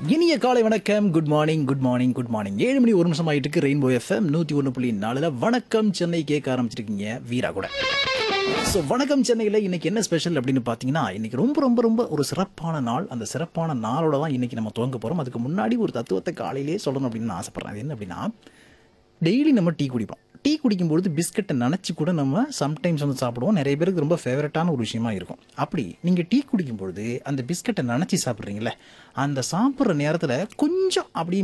இனிய காலை வணக்கம் good morning good morning good morning ஏழு மணி ஒரு நிமிஷம் ஆயிட்டு இருக்கு ரெயின்போ எஃப்எம் நூற்றி ஒன்று புள்ளி நாலில் வணக்கம் சென்னை கேட்க ஆரம்பிச்சிருக்கீங்க வீரா கூட ஸோ வணக்கம் சென்னையில் இன்னைக்கு என்ன ஸ்பெஷல் அப்படின்னு பார்த்தீங்கன்னா இன்னைக்கு ரொம்ப ரொம்ப ரொம்ப ஒரு சிறப்பான நாள் அந்த சிறப்பான நாளோட தான் இன்னைக்கு நம்ம துவங்க போகிறோம் அதுக்கு முன்னாடி ஒரு தத்துவத்தை காலையிலேயே சொல்லணும் அப்படின்னு நான் ஆசைப்பட்றேன் அது என்ன அப்படின்னா டெய்லி நம்ம டீ குடிப்போம் டீ குடிக்கும்பொழுது பிஸ்கட்டை நினச்சி கூட நம்ம சம்டைம்ஸ் வந்து சாப்பிடுவோம் நிறைய பேருக்கு ரொம்ப ஃபேவரட்டான ஒரு விஷயமா இருக்கும் அப்படி நீங்கள் டீ குடிக்கும் பொழுது அந்த பிஸ்கட்டை நினச்சி சாப்பிட்றீங்களே அந்த சாப்பிட்ற நேரத்தில் கொஞ்சம் அப்படி